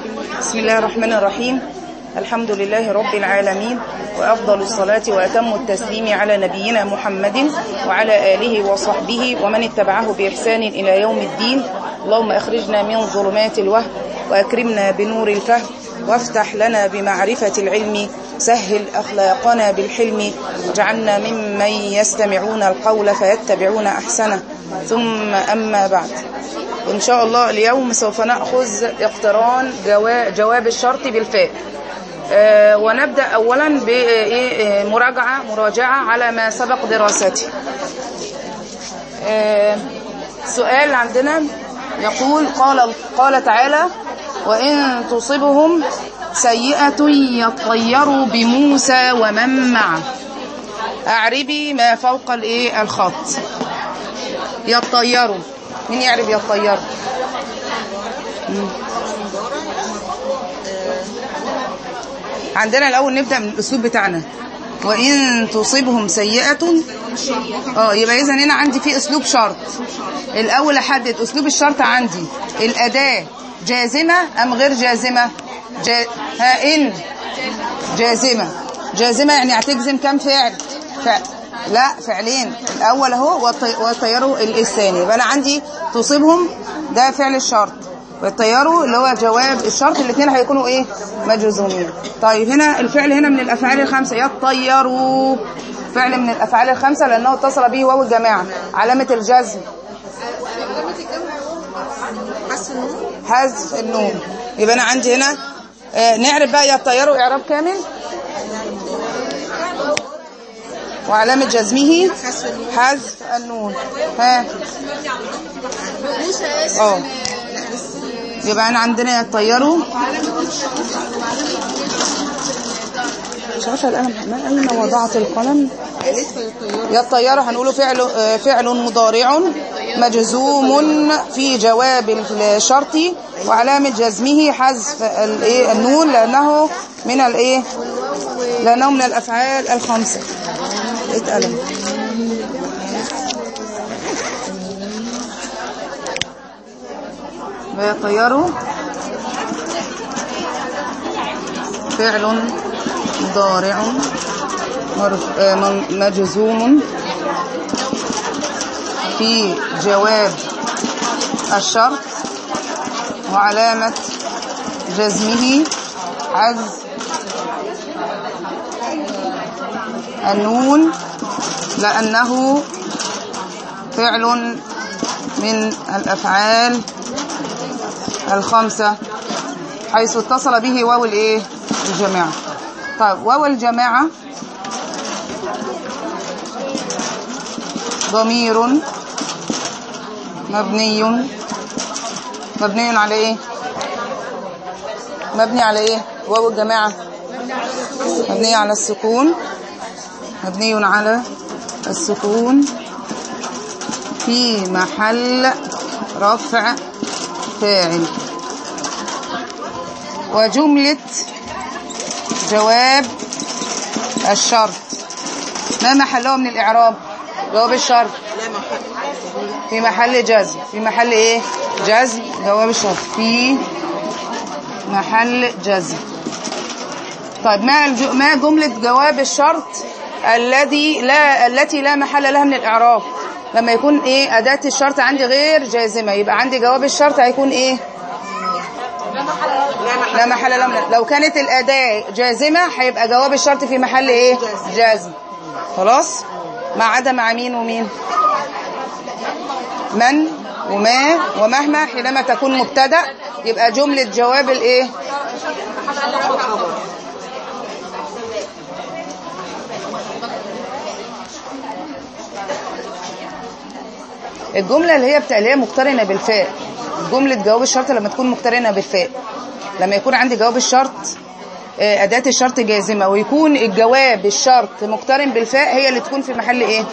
بسم الله الرحمن الرحيم الحمد لله رب العالمين وأفضل الصلاة وأتم التسليم على نبينا محمد وعلى آله وصحبه ومن اتبعه بإحسان إلى يوم الدين اللهم أخرجنا من ظلمات الوهم وأكرمنا بنور الفهم وافتح لنا بمعرفة العلم سهل أخلاقنا بالحلم واجعلنا ممن يستمعون القول فيتبعون أحسنه ثم أما بعد وإن شاء الله اليوم سوف نأخذ اقتران جوا- جواب الشرط بالفاء آه، ونبدأ أولا بمراجعة مراجعة على ما سبق دراسته آه، سؤال عندنا يقول قال قال تعالى وإن تصبهم سيئة يطيروا بموسى ومن معه أعربي ما فوق الإيه الخط يطيروا مين يعرف يطيروا مم. عندنا الأول نبدأ من الأسلوب بتاعنا وإن تصيبهم سيئة اه يبقى إذا هنا عندي في أسلوب شرط الأول أحدد أسلوب الشرط عندي الأداة جازمة أم غير جازمة جا... ها إن جازمة جازمة يعني هتجزم كم فعل ف... لا فعلين الأول أهو والطي- والطياره الثاني يبقى أنا عندي تصيبهم ده فعل الشرط والطياره اللي هو جواب الشرط الاثنين هيكونوا ايه مجزومين طيب هنا الفعل هنا من الافعال الخمسه يطيروا فعل من الافعال الخمسه لانه اتصل به واو الجماعه علامه الجزم حذف النون يبقى انا عندي هنا آه نعرف بقى يطيروا اعراب كامل وعلامه جزمه حذف النون ها اه يبقى انا عندنا يطيروا مش عارفه القلم ما اين وضعت القلم يطيروا هنقوله فعل آه، فعل مضارع مجزوم في جواب الشرط وعلامه جزمه حذف الايه النون لانه من الايه لانه من الافعال الخمسه اتقلم ويطيروا فعل مضارع مرف- آه، من- مجزوم في جواب الشرط وعلامة جزمه حذف النون لأنه فعل من الأفعال الخمسة حيث اتصل به واو الايه الجماعة طيب واو الجماعة ضمير مبني مبني على ايه مبني على ايه واو الجماعة مبني على السكون مبني على السكون في محل رفع فاعل وجملة جواب الشرط ما محله من الإعراب جواب الشرط في محل جزم في محل ايه جزم جواب الشرط في محل جزم طيب ما الج... ما جملة جواب الشرط الذي لا التي لا محل لها من الإعراب لما يكون ايه أداة الشرط عندي غير جازمة يبقى عندي جواب الشرط هيكون ايه لا محل لها من لو كانت الأداة جازمة هيبقى جواب الشرط في محل ايه جازم خلاص ما عدا مع مين ومين من وما ومهما حينما تكون مبتدا يبقى جملة جواب الايه الجملة اللي هي بتاع اللي هي مقترنة بالفاء جملة جواب الشرط لما تكون مقترنة بالفاء لما يكون عندي جواب الشرط آه، أداة الشرط جازمة ويكون الجواب الشرط مقترن بالفاء هي اللي تكون في محل ايه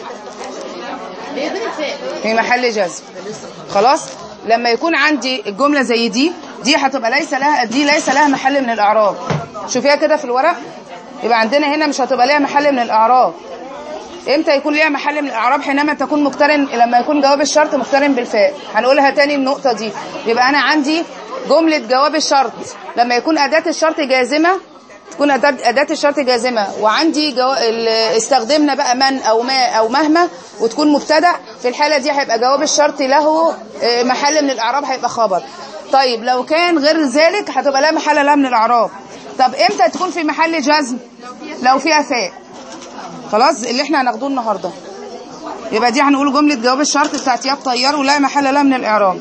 في محل جزم خلاص لما يكون عندي الجملة زي دي دي هتبقى ليس لها دي ليس لها محل من الأعراب شوفيها كده في الورق يبقى عندنا هنا مش هتبقى ليها محل من الأعراب امتى يكون ليها محل من الاعراب حينما تكون مقترن لما يكون جواب الشرط مقترن بالفاء هنقولها تاني النقطه دي يبقى انا عندي جملة جواب الشرط لما يكون أداة الشرط جازمة تكون أداة أداة الشرط جازمة وعندي جو... ال- استخدمنا بقى من أو ما أو مهما وتكون مبتدأ في الحالة دي هيبقى جواب الشرط له آه، محل من الإعراب هيبقى خبر طيب لو كان غير ذلك هتبقى لا محل لها من الإعراب طب إمتى تكون في محل جزم لو فيها فاء خلاص اللي احنا هناخدوه النهارده يبقى دي هنقول جملة جواب الشرط بتاعت يا طيار ولا محل لها من الإعراب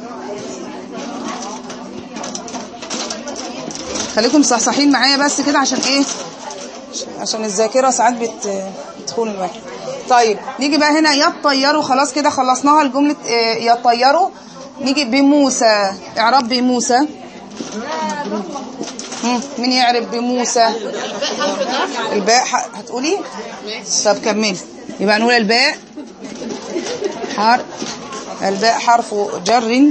خليكم صحصحين معايا بس كده عشان ايه عشان الذاكرة ساعات بت بتخون الواحد طيب نيجي بقى هنا يا طيروا خلاص كده خلصناها الجملة آه، يا طيروا نيجي بموسى اعراب بموسى مم، مين يعرف بموسى الباء ح- هتقولي طب كملي يبقى نقول الباء حرف الباء حرف جر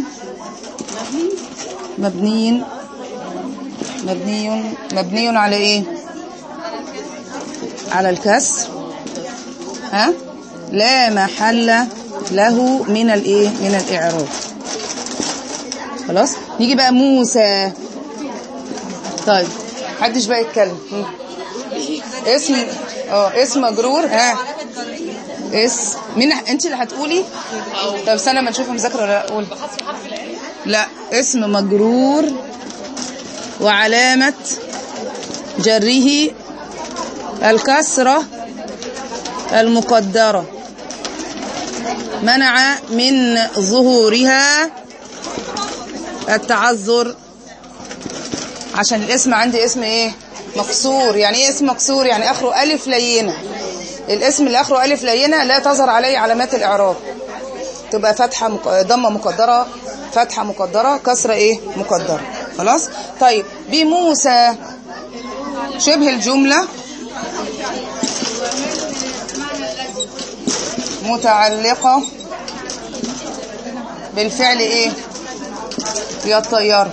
مبني مبني مبني على ايه على الكسر ها لا محل له من الايه من الاعراب خلاص نيجي بقى موسى طيب محدش بقى يتكلم مم. اسم اه اسم مجرور ها اس مين انت اللي هتقولي طب استنى ما نشوف مذاكره ولا لا قول لا اسم مجرور وعلامة جره الكسرة المقدرة منع من ظهورها التعذر عشان الاسم عندي اسم ايه مكسور يعني ايه اسم مكسور يعني اخره الف لينه الاسم اللي اخره الف لينه لا تظهر عليه علامات الاعراب تبقى فتحه مك... ضمه مقدره فتحه مقدره كسره ايه مقدره خلاص طيب بموسى شبه الجمله متعلقه بالفعل ايه يا الطيار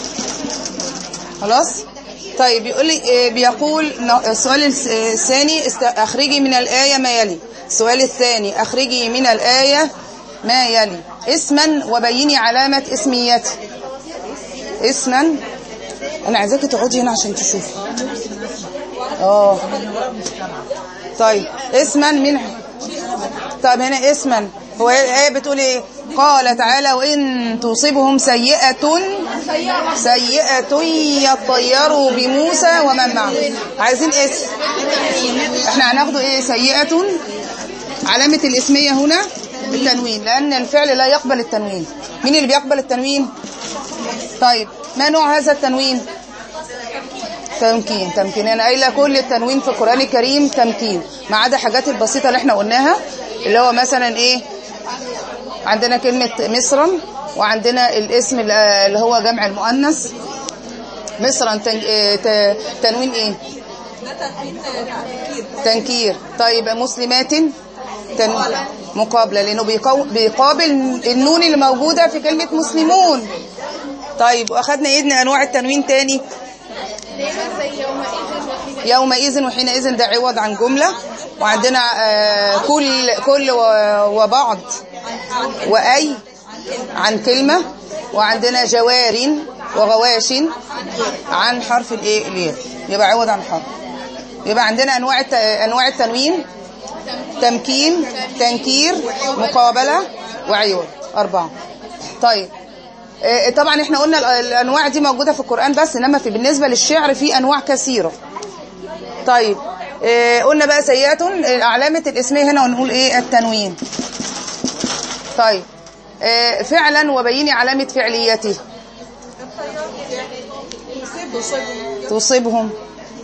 خلاص طيب يقول لي إيه بيقول ن- السؤال الس- الثاني است- اخرجي من الآية ما يلي السؤال الثاني اخرجي من الآية ما يلي اسما وبيني علامة اسميته اسما انا عايزاكي تقعدي هنا عشان تشوفي اه طيب اسما من طيب هنا اسما هو الايه بتقول ايه قال تعالى وان تصيبهم سيئه سيئه يطيروا بموسى ومن معه عايزين اسم احنا هناخده ايه سيئه علامه الاسميه هنا التنوين لان الفعل لا يقبل التنوين مين اللي بيقبل التنوين طيب ما نوع هذا التنوين تمكين تمكين انا قايله كل التنوين في القران الكريم تمكين ما عدا حاجات البسيطه اللي احنا قلناها اللي هو مثلا ايه عندنا كلمه مصرا وعندنا الاسم اللي هو جمع المؤنث مصرا تن... آه، ت- تنوين ايه تنكير طيب مسلمات تن... مقابله لانه بيقو... بيقابل النون اللي موجوده في كلمه مسلمون طيب واخدنا ايه من انواع التنوين تاني يومئذ وحينئذ ده عوض عن جملة وعندنا آه، كل كل و- وبعض وأي عن كلمة وعندنا جوار وغواش عن حرف الايه الياء يبقى عوض عن حرف يبقى عندنا انواع الت- انواع التنوين تمكين تنكير مقابلة وعوض أربعة طيب آه، طبعا احنا قلنا ال- الانواع دي موجوده في القران بس انما في بالنسبه للشعر في انواع كثيره طيب آه، قلنا بقى سيئه آه، علامه الاسميه هنا ونقول ايه التنوين طيب آه، فعلا وبيني علامه فعليته تصيبهم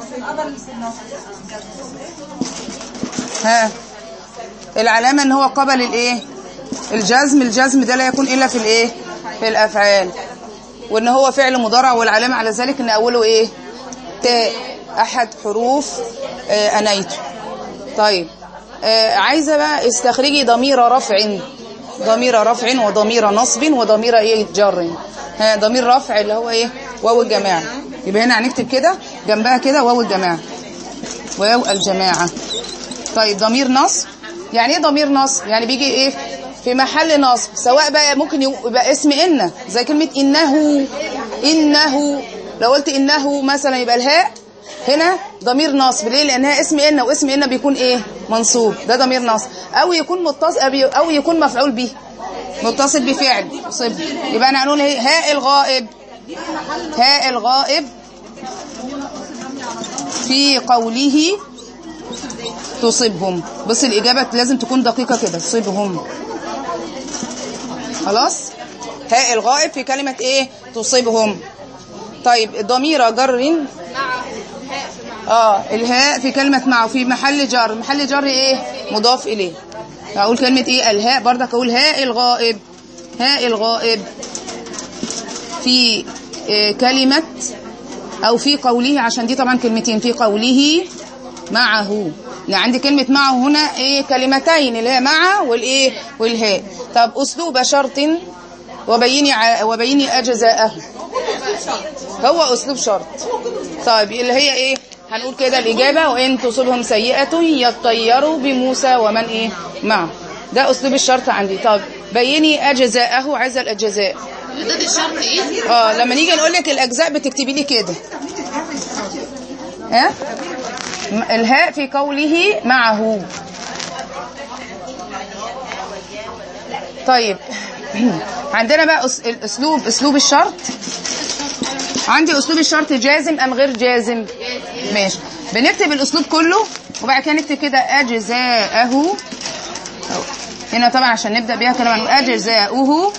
ها العلامه ان هو قبل الايه الجزم الجزم ده لا يكون الا في الايه في الافعال وان هو فعل مضارع والعلامه على ذلك ان اوله ايه تاء احد حروف آه انيته طيب آه عايزه بقى استخرجي ضمير رفع ضمير رفع وضمير نصب وضمير ايه جر ها ضمير رفع اللي هو ايه واو الجماعه يبقى هنا هنكتب كده جنبها كده واو الجماعه واو الجماعه طيب ضمير نصب يعني ايه ضمير نصب يعني بيجي ايه في محل نصب سواء بقى ممكن يبقى اسم ان زي كلمه انه إنه لو قلت إنه مثلا يبقى الهاء هنا ضمير نصب ليه لأنها اسم إن واسم إن بيكون إيه منصوب ده ضمير نصب أو يكون متصل أو يكون مفعول به متصل بفعل صب يبقى أنا هنقول إيه هاء الغائب هاء الغائب في قوله تصبهم بس الإجابة لازم تكون دقيقة كده تصبهم خلاص هاء الغائب في كلمة إيه تصبهم طيب ضمير جر اه الهاء في كلمة معه في محل جر محل جر ايه مضاف اليه اقول كلمة ايه الهاء برضك اقول هاء الغائب هاء الغائب في إيه كلمة او في قوله عشان دي طبعا كلمتين في قوله معه يعني عندي كلمة معه هنا ايه كلمتين اللي هي مع والايه والهاء طب اسلوب شرط وبيني ع... وبيني اجزاءه هو اسلوب شرط طيب اللي هي ايه هنقول كده الإجابة وإن تصبهم سيئة يطيروا بموسى ومن إيه معه ده أسلوب الشرط عندي طب بيني أجزاءه عايز الأجزاء ده الشرط ايه اه لما نيجي نقول لك الأجزاء بتكتبي لي كده ها الهاء في قوله معه طيب عندنا بقى أس... الأسلوب أسلوب الشرط عندي أسلوب الشرط جازم أم غير جازم ماشي بنكتب الأسلوب كله وبعد كده نكتب كده أجزاءه هنا طبعا عشان نبدأ بيها كلمة أجزاؤه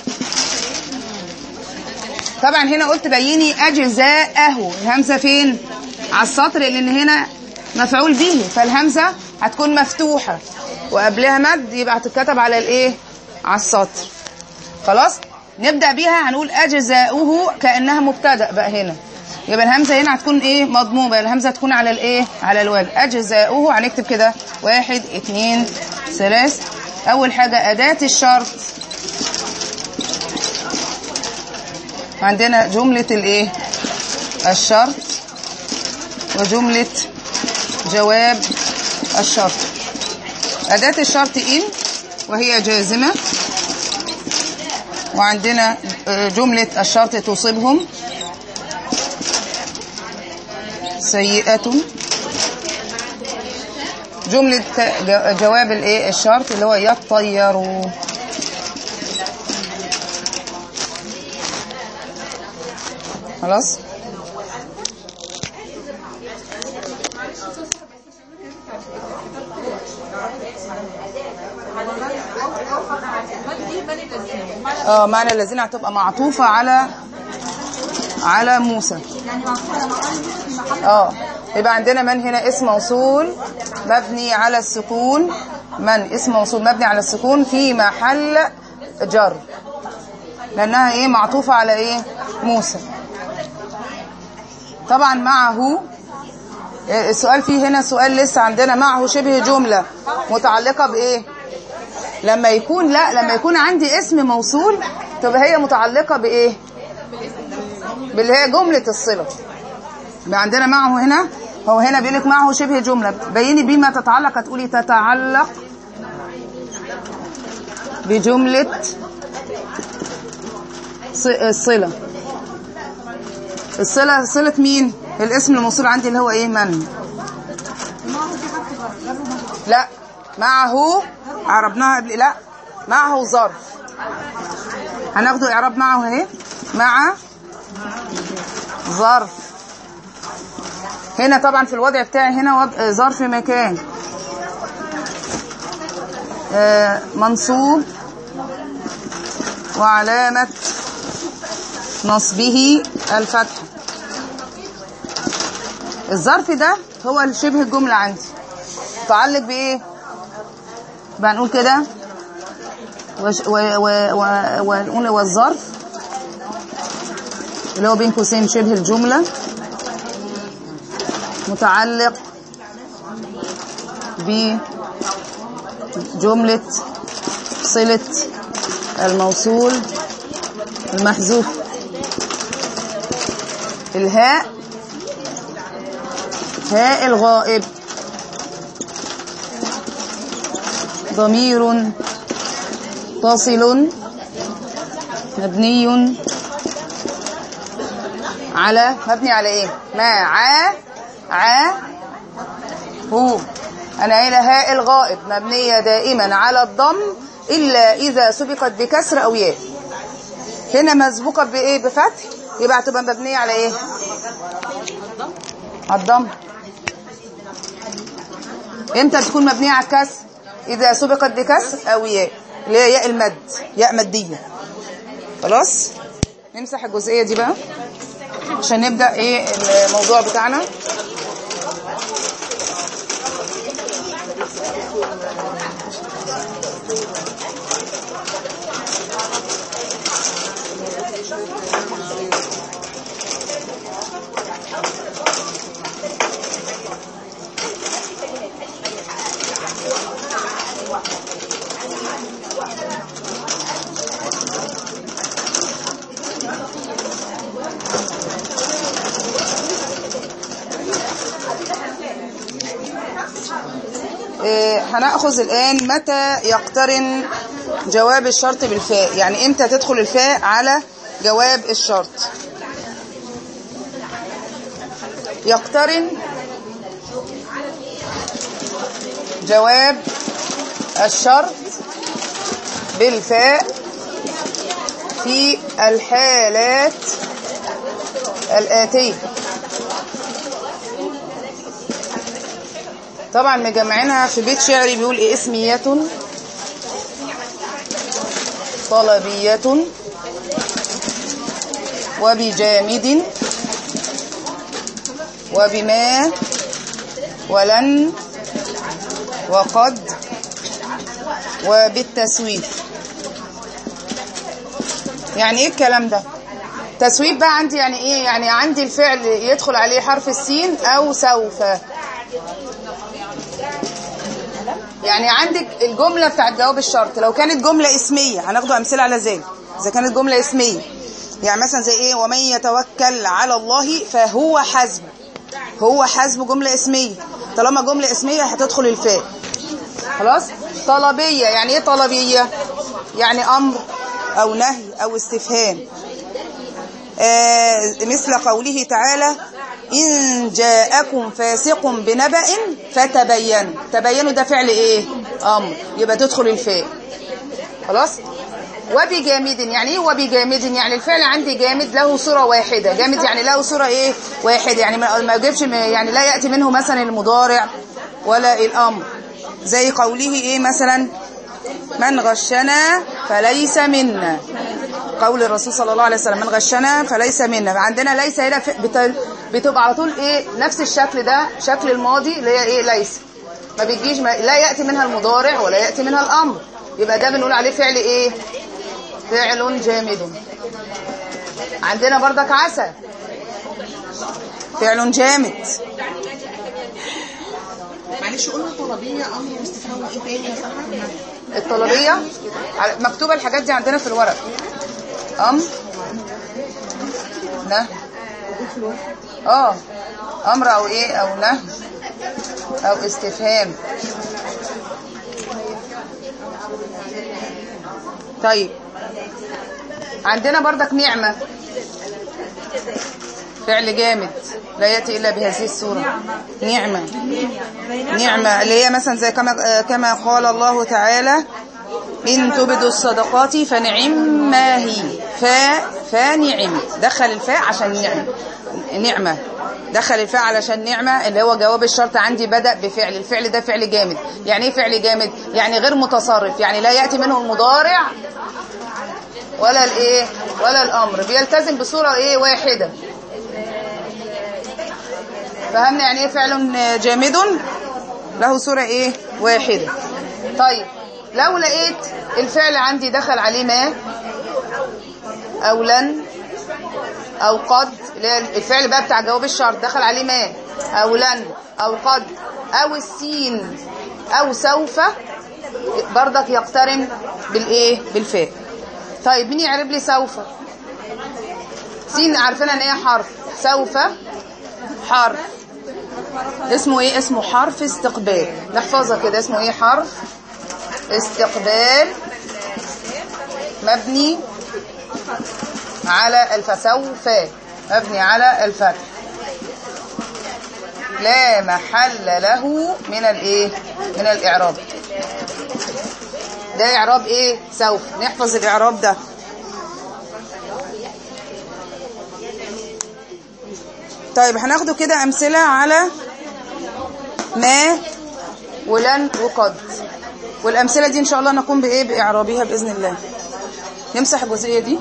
طبعا هنا قلت بيني أجزاءه الهمزة فين على السطر لأن هنا مفعول به فالهمزة هتكون مفتوحة وقبلها مد يبقى هتتكتب على الايه على السطر خلاص نبدأ بيها هنقول أجزاؤه كأنها مبتدأ بقى هنا يبقى الهمزة هنا هتكون ايه مضمومة الهمزة هتكون على الايه على الواجب أجزاؤه هنكتب كده واحد اتنين ثلاث أول حاجة أداة الشرط عندنا جملة الايه الشرط وجملة جواب الشرط أداة الشرط إن وهي جازمة وعندنا جملة الشرط تصيبهم سيئة جملة جواب الايه الشرط اللي هو يطيروا خلاص اه معنى الذين هتبقى معطوفة على على موسى اه يبقى عندنا من هنا اسم موصول مبني على السكون من اسم موصول مبني على السكون في محل جر لانها ايه معطوفة على ايه موسى طبعا معه السؤال فيه هنا سؤال لسه عندنا معه شبه جملة متعلقة بايه لما يكون لا لما يكون عندي اسم موصول تبقى هي متعلقة بايه باللي هي جملة الصلة يبقى عندنا معه هنا هو هنا بيقول لك معه شبه جملة بيني بما تتعلق هتقولي تتعلق بجملة الصلة الصلة صلة مين الاسم الموصول عندي اللي هو ايه من لا معه عربناها قبل لا معه ظرف هناخده اعراب معه اهي مع ظرف هنا طبعا في الوضع بتاعي هنا وضع ظرف مكان آه منصوب وعلامة نصبه الفتح الظرف ده هو شبه الجملة عندي متعلق بايه بقى نقول كده ونقول والظرف اللي هو بين قوسين شبه الجملة متعلق بجملة صلة الموصول المحذوف الهاء هاء الغائب ضمير تصل مبني على مبني على ايه مع ع هو انا قايله هاء الغائب مبنيه دائما على الضم الا اذا سبقت بكسر او ياء هنا مسبوقه بايه بفتح يبقى هتبقى مبنيه على ايه على الضم امتى تكون مبنيه على الكسر اذا سبقت بكسر او ياء اللي هي ياء المد ياء ماديه خلاص نمسح الجزئيه دي بقى عشان نبدا ايه الموضوع بتاعنا إيه، هنأخذ الآن متى يقترن جواب الشرط بالفاء يعني امتى تدخل الفاء على جواب الشرط يقترن جواب الشرط بالفاء في الحالات الآتية طبعا مجمعينها في بيت شعري بيقول ايه اسمية طلبية وبجامد وبما ولن وقد وبالتسويف يعني ايه الكلام ده تسويف بقى عندي يعني ايه يعني عندي الفعل يدخل عليه حرف السين او سوف يعني عندك الجملة بتاعت جواب الشرط لو كانت جملة اسمية هناخد أمثلة على ذلك إذا كانت جملة اسمية يعني مثلا زي إيه ومن يتوكل على الله فهو حسب هو حسب جملة اسمية طالما جملة اسمية هتدخل الفاء خلاص طلبية يعني إيه طلبية يعني أمر أو نهي أو استفهام آه مثل قوله تعالى إن جاءكم فاسق بنبأ فتبينوا تبينوا ده فعل إيه أمر يبقى تدخل الفاء خلاص وبجامد يعني ايه وبجامد يعني الفعل عندي جامد له صورة واحدة جامد يعني له صورة ايه واحدة يعني ما يجيبش يعني لا يأتي منه مثلا المضارع ولا الأمر زي قوله ايه مثلا من غشنا فليس منا قول الرسول صلى الله عليه وسلم من غشنا فليس منا عندنا ليس هنا بتبقى على طول ايه نفس الشكل ده شكل الماضي اللي هي ايه ليس ما بيجيش ما لا ياتي منها المضارع ولا ياتي منها الامر يبقى ده بنقول عليه فعل ايه فعل جامد عندنا بردك عسى فعل جامد معلش قلنا طلبية أمر واستفهام وإيه تاني يا فندم؟ الطلبية مكتوبة الحاجات دي عندنا في الورق أمر نه اه أمر أو إيه أو نه أو استفهام طيب عندنا بردك نعمة فعل جامد لا يأتي إلا بهذه الصورة نعمة نعمة اللي هي مثلا زي كما كما قال الله تعالى إن تبدوا الصدقات فنعم ما هي فا فنعم دخل الفاء عشان نعم نعمة دخل الفاء علشان نعمة اللي هو جواب الشرط عندي بدأ بفعل الفعل ده فعل جامد يعني ايه فعل جامد يعني غير متصرف يعني لا يأتي منه المضارع ولا الايه ولا الامر بيلتزم بصورة ايه واحدة فهمنا يعني ايه فعل جامد له صورة ايه واحدة طيب لو لقيت الفعل عندي دخل عليه ما او لن او قد الفعل بقى بتاع جواب الشرط دخل عليه ما او لن او قد او السين او سوف برضك يقترن بالايه بالفاء طيب مين يعرف لي سوف سين عارفينها ان هي حرف سوف حرف اسمه ايه اسمه حرف استقبال نحفظها كده اسمه ايه حرف استقبال مبني على الفسوف مبني على الفتح لا محل له من الايه من الاعراب ده اعراب ايه سوف نحفظ الاعراب ده طيب هناخده كده امثله على ما ولن وقد والامثله دي ان شاء الله نقوم بايه باعرابها باذن الله نمسح الجزئيه دي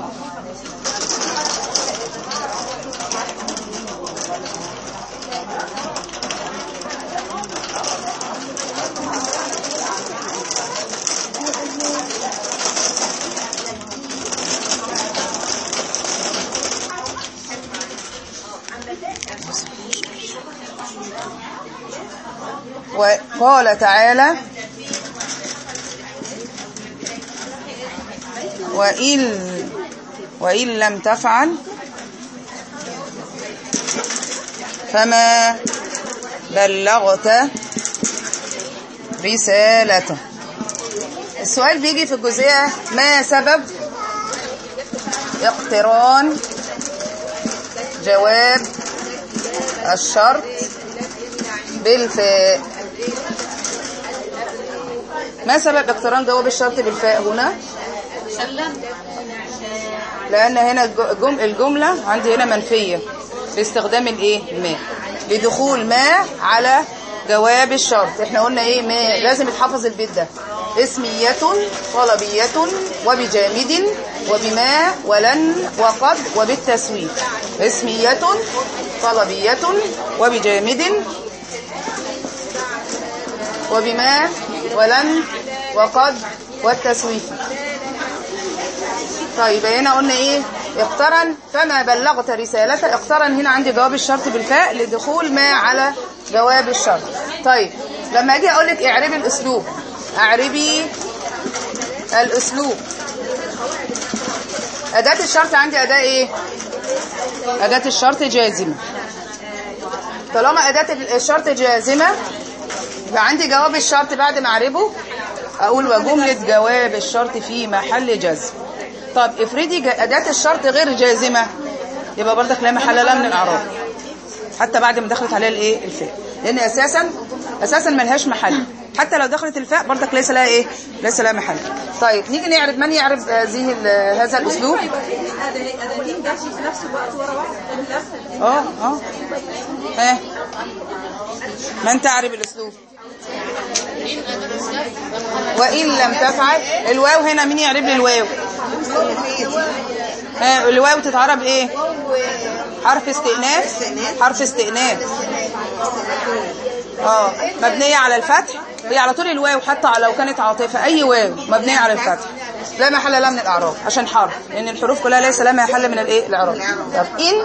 وقال تعالى وإن وإن لم تفعل فما بلغت رسالته السؤال بيجي في الجزئية ما سبب اقتران جواب الشرط بالفاء ما سبب اقتران جواب الشرط بالفاء هنا لان هنا الجم- الجمله عندي هنا منفيه باستخدام الايه ما لدخول ما على جواب الشرط احنا قلنا ايه ما لازم يتحفظ البيت ده اسمية طلبية وبجامد وبما ولن وقد وبالتسويف اسمية طلبية وبجامد وبما ولن وقد والتسويف طيب هنا قلنا ايه اقترن فما بلغت رسالته اقترن هنا عندي جواب الشرط بالفاء لدخول ما على جواب الشرط طيب لما اجي اقول لك اعربي الاسلوب اعربي الاسلوب اداه الشرط عندي اداه ايه اداه الشرط جازمه طالما اداه الشرط جازمه يبقى عندي جواب الشرط بعد ما اعربه اقول وجمله جواب الشرط في محل جزم طب افرضي ج- اداه الشرط غير جازمه يبقى برضك لا محل لها من الاعراب حتى بعد ما دخلت عليها الايه الفاء لان اساسا اساسا ملهاش محل حتى لو دخلت الفاء برضك ليس لها ايه ليس لها محل طيب نيجي نعرف من يعرف هذه ال- هذا الاسلوب اداتين جاش في نفس الوقت ورا بعض نفس اه اه ها من تعرف الاسلوب وان لم تفعل الواو هنا مين يعرف لي الواو ها الواو تتعرب ايه حرف استئناف حرف استئناف اه مبنيه على الفتح هي على طول الواو حتى لو كانت عاطفه اي واو مبنيه على الفتح لا محل لها من الاعراب عشان حرف لان الحروف كلها ليس لها محل من الايه الاعراب طب ان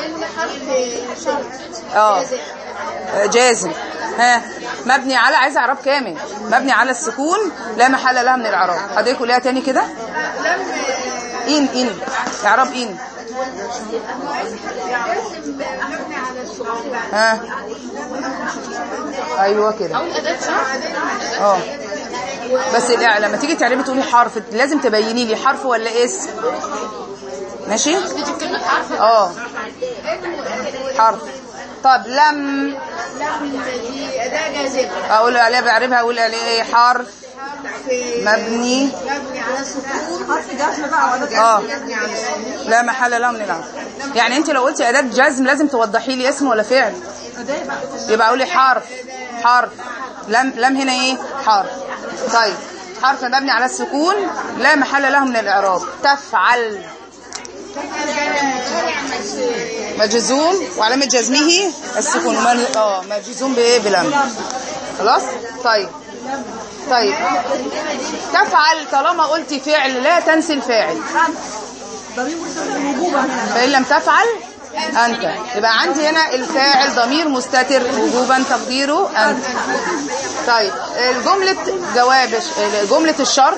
اه جازم ها مبني على عايز اعراب كامل مبني على السكون لا محل لها من الاعراب حضرتك قوليها تاني كده ان ان اعراب ان ها ايوه كده اه بس لا لما تيجي تعربي تقولي حرف لازم تبيني لي حرف ولا اسم ماشي اه حرف طب لم دي اداه جازمه اقول عليها بعربها اقول عليها ايه حرف مبني مبني على السكون حرف جزم بقى ولا اه لا محل له من العرب يعني انت لو قلتي اداه جزم لازم توضحي لي اسم ولا فعل اداه بقى يبقى اقولي حرف حرف لم لم هنا ايه حرف طيب حرف مبني على السكون لا محل له من الاعراب تفعل مجزوم وعلامه جزمه السكون ومن- اه مجزوم بايه بلم خلاص طيب طيب تفعل طالما قلتي فعل لا تنسي الفاعل ضمير مستتر وجوبا فإن لم تفعل أنت يبقى عندي هنا الفاعل ضمير مستتر وجوبا تقديره أنت طيب الجملة جواب جملة الشرط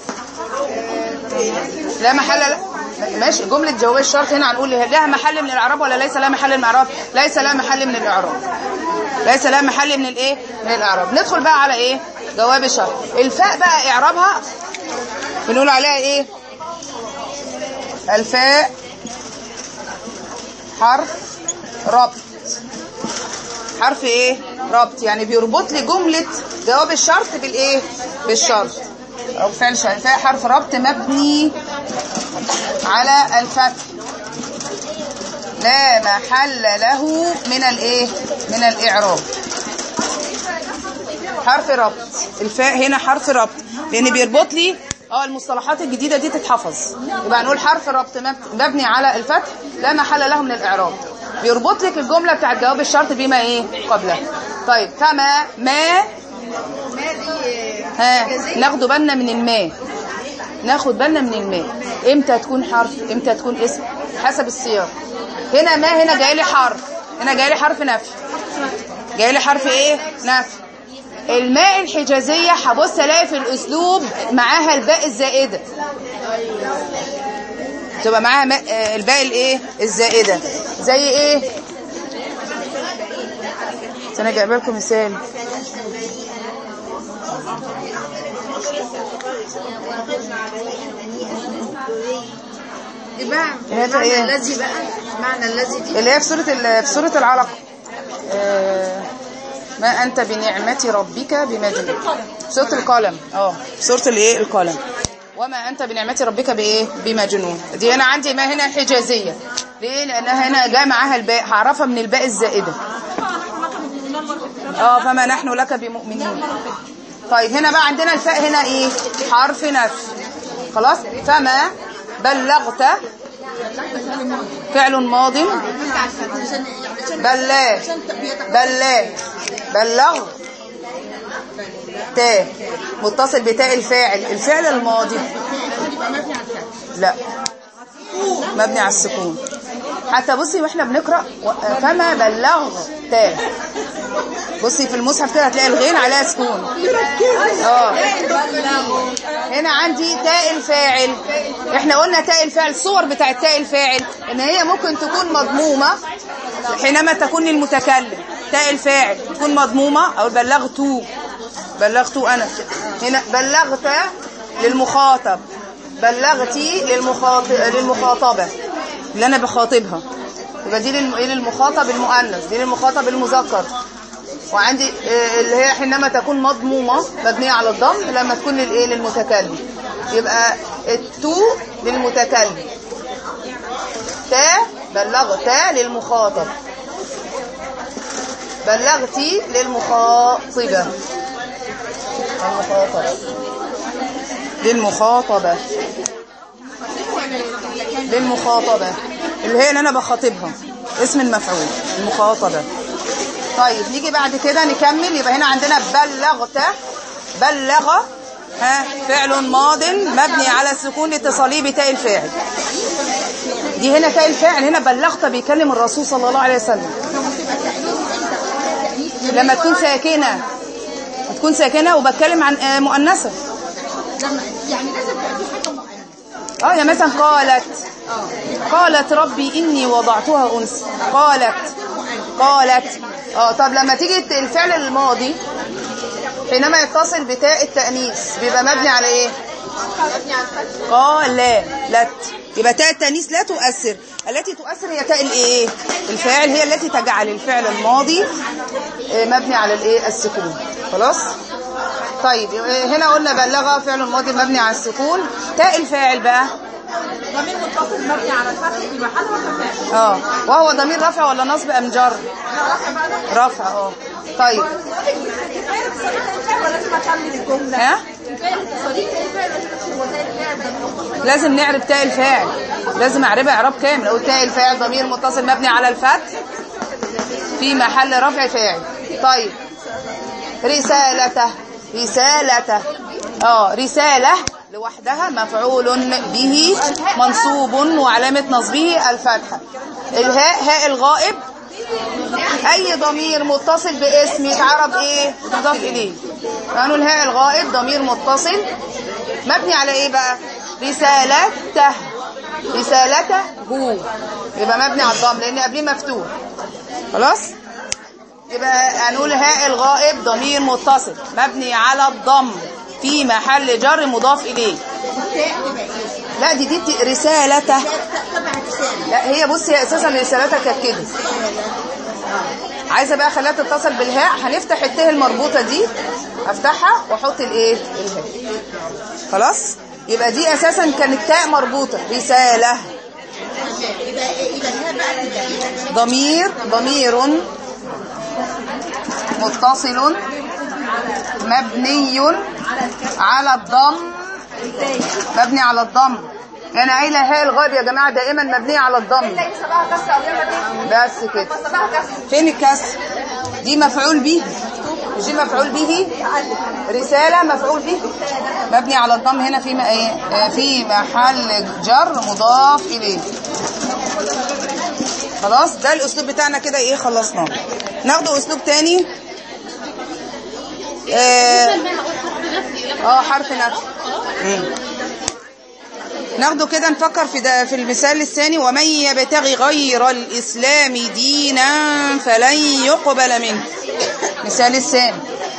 لا محل لا ماشي جملة جواب الشرط هنا هنقول لها محل من الإعراب ولا ليس لها محل من الإعراب ليس لها محل من الإعراب ليس لها محل من الإيه من الإعراب ندخل بقى على إيه جواب الشرط الفاء بقى إعرابها بنقول عليها إيه الفاء حرف ربط حرف ايه ربط يعني بيربط لي جملة جواب الشرط بالايه بالشرط او فعل شرط فيها حرف ربط مبني على الفتح لا محل له من الايه من الاعراب حرف ربط الفاء هنا حرف ربط لان بيربط لي اه المصطلحات الجديده دي تتحفظ يبقى نقول حرف ربط مب- مبني على الفتح لا محل له من الاعراب بيربط لك الجمله بتاعت جواب الشرط بما ايه قبلها طيب فما ما ها ناخد بالنا من الماء ناخد بالنا من الماء امتى تكون حرف امتى تكون اسم حسب السياق هنا ما هنا جاي لي حرف هنا جاي لي حرف نفي جاي لي حرف ايه نفي الماء الحجازية هبص الاقي في الاسلوب معاها الباء الزائدة تبقى معاها ماء آه، الباء الايه الزائدة زي ايه انا جايبه لكم مثال يبقى هذا معنى إيه؟ الذي بقى معنى الذي دي اللي هي في سورة ال- في سورة العلق آه، ما أنت بنعمة ربك بمجنون سورة القلم اه سورة الايه القلم وما أنت بنعمة ربك بإيه بمجنون دي هنا عندي ما هنا حجازية ليه لأنها هنا جاء معاها الباء هعرفها من الباء الزائدة اه فما نحن لك بمؤمنين طيب هنا بقى عندنا الفاء هنا ايه حرف نفي خلاص فما بلغت فعل ماض بلا بلا بلغ تاء متصل بتاء الفاعل الفعل الماضي لا مبني على السكون حتى بصي واحنا بنقرا و- فما بلغ تاء بصي في المصحف كده هتلاقي الغين عليها سكون اه هنا عندي تاء الفاعل احنا قلنا تاء الفاعل صور بتاعت تاء الفاعل ان هي ممكن تكون مضمومه حينما تكون المتكلم تاء الفاعل تكون مضمومه او بلغت بلغت انا هنا بلغت للمخاطب بلغتي للمخاطب للمخاطبه اللي انا بخاطبها يبقى دي للم- إيه للمخاطب المؤنث دي للمخاطب المذكر وعندي آه، اللي هي حينما تكون مضمومة مبنية على الضم لما تكون للايه للمتكلم يبقى التو للمتكلم تا بلغت للمخاطب بلغتي للمخاطبة المخاطبة للمخاطبة للمخاطبة اللي هي اللي انا بخاطبها اسم المفعول المخاطبة طيب نيجي بعد كده نكمل يبقى هنا عندنا بلغت بلغ ها فعل ماض مبني على السكون لاتصاله بتاء الفاعل دي هنا تاء الفاعل هنا بلغت بيكلم الرسول صلى الله عليه وسلم لما تكون ساكنة تكون ساكنة وبتكلم عن آه، مؤنثة يعني لازم تبقى في حاجه معينه اه يعني مثلا قالت قالت ربي إني وضعتها أنثى قالت قالت اه طب لما تيجي الت- الفعل الماضي حينما يتصل بتاء التأنيث بيبقى مبني على ايه قالت يبقى تاء التأنيث لا تؤثر التي تؤثر هي تاء الايه الفاعل هي التي تجعل الفعل الماضي آه، مبني على الايه السكون خلاص طيب آه، هنا قلنا بلغ فعل ماضي مبني على السكون تاء الفاعل بقى ضمير متصل مبني على الفتح في محل رفع اه وهو ضمير رفع ولا نصب ام جر رفع بقى رفع اه طيب كفايه صريح الفعل ولا لازم اكمل الجمله ها كفايه صريح الفعل لازم وزي الفعل ده لازم نعرف تاء الفاعل لازم اعربها اعراب كامل اقول تاء الفاعل ضمير متصل مبني على الفتح في محل رفع فاعل طيب رسالته رسالته اه رساله لوحدها مفعول به منصوب وعلامه نصبه الفتحه الهاء هاء الغائب اي ضمير متصل باسم يتعرب ايه مضاف اليه فنقول هاء الغائب ضمير متصل مبني على ايه بقى رسالته رسالته هو يبقى مبني على الضم لان قبليه مفتوح خلاص يبقى هنقول هاء الغائب ضمير متصل مبني على الضم في محل جر مضاف اليه التاء تبقى ايه لا دي دي رسالته تبع لا هي بصي هي اساسا رسالتها كانت كده عايزه بقى اخليها تتصل بالهاء هنفتح الت المربوطه دي افتحها واحط الايه الهاء خلاص يبقى دي اساسا كانت تاء مربوطه رساله يبقى يبقى الهاء بقى تبقى ايه؟ ضمير ضمير متصل مبني على الضم مبني على الضم انا قايله هاء الغائب يا جماعه دائما مبنيه على الضم بس كده فين الكسر دي مفعول به مش دي مفعول به رساله مفعول به مبني على الضم هنا في م- ايه آه، في محل جر مضاف اليه خلاص ده الاسلوب بتاعنا كده ايه خلصناه ناخده اسلوب تاني اه آه، حرف نفي مم. ناخده كده نفكر في ده في المثال الثاني ومن يبتغي غير الاسلام دينا فلن يقبل منه مثال الثاني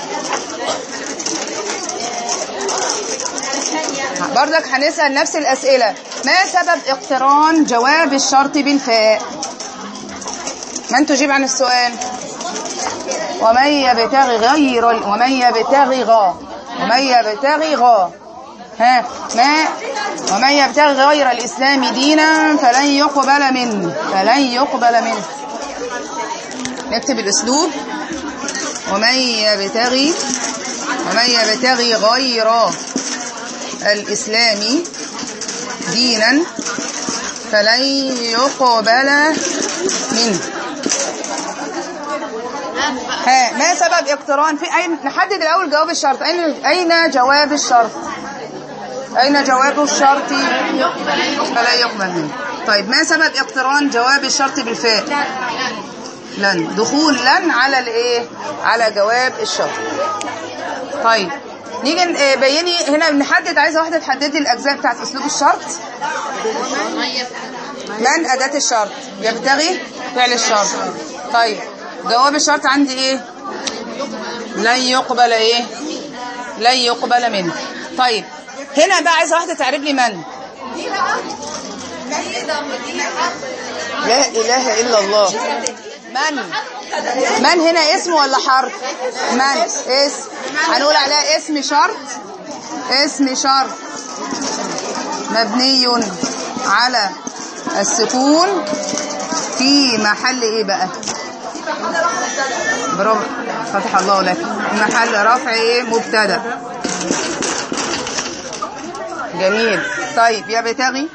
بردك هنسأل نفس الأسئلة ما سبب اقتران جواب الشرط بالفاء من تجيب عن السؤال ومن يبتغي غير ال- ومن يبتغي غا ومن يبتغي غا ها ما ومن يبتغي غير الإسلام دينا فلن يقبل منه فلن يقبل منه نكتب الأسلوب ومن يبتغي ومن يبتغي غير الإسلام دينا فلن يقبل منه ها ما سبب اقتران في أين نحدد الأول جواب الشرط أين أين جواب الشرط أين جواب الشرط فلا يقبل منه طيب ما سبب اقتران جواب الشرط بالفاء لن دخول لن على الايه على جواب الشرط طيب نيجي ن- آه، بيني هنا بنحدد عايزه واحده تحدد لي الاجزاء بتاعت اسلوب الشرط من اداه الشرط يبتغي فعل الشرط طيب جواب الشرط عندي ايه لن يقبل ايه لن يقبل منه طيب هنا بقى عايزه واحده تعرف لي من لا اله الا الله من من هنا اسم ولا حرف من اسم هنقول عليها اسم شرط اسم شرط مبني على السكون في محل ايه بقى برافو فتح الله لك في محل رفع ايه مبتدا جميل طيب يبتغي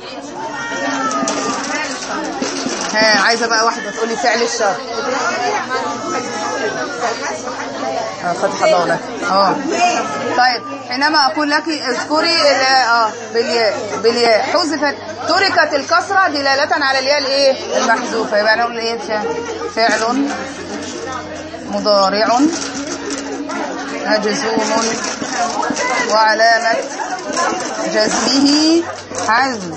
ها عايزه بقى واحده تقول لي فعل الشر اه فتح الله لك اه طيب حينما اقول لك اذكري ال- اه بالياء بالياء حذفت تركت الكسره دلاله على الياء الايه المحذوفه يبقى نقول ايه فعل فعل مضارع مجزوم وعلامه جزمه حذف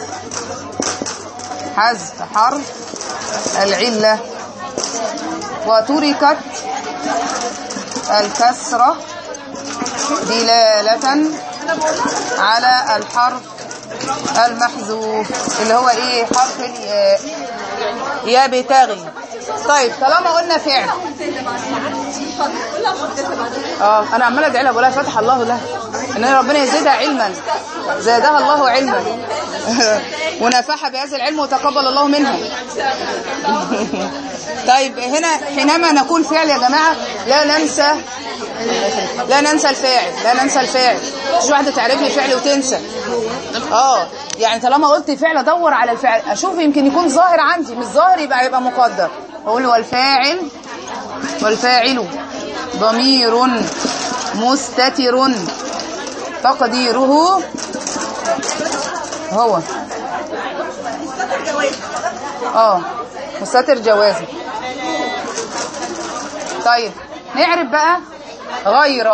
حذف حرف العلة وتركت الكسرة دلالة على الحرف المحذوف اللي هو ايه حرف الياء يبتغي طيب طالما قلنا فعل اه انا عماله ادعي لها بقول لها فتح الله لها ان ربنا يزيدها علما زادها الله علما ونفعها بهذا العلم وتقبل الله منها طيب هنا حينما نقول فعل يا جماعه لا ننسى لا ننسى الفاعل لا ننسى الفاعل مش واحده تعرف لي فعل وتنسى اه يعني طالما قلت فعل ادور على الفعل اشوف يمكن يكون ظاهر عندي مش ظاهر يبقى يبقى مقدر اقول والفاعل والفاعل ضمير مستتر تقديره هو اه مستتر جوازي طيب نعرف بقى غير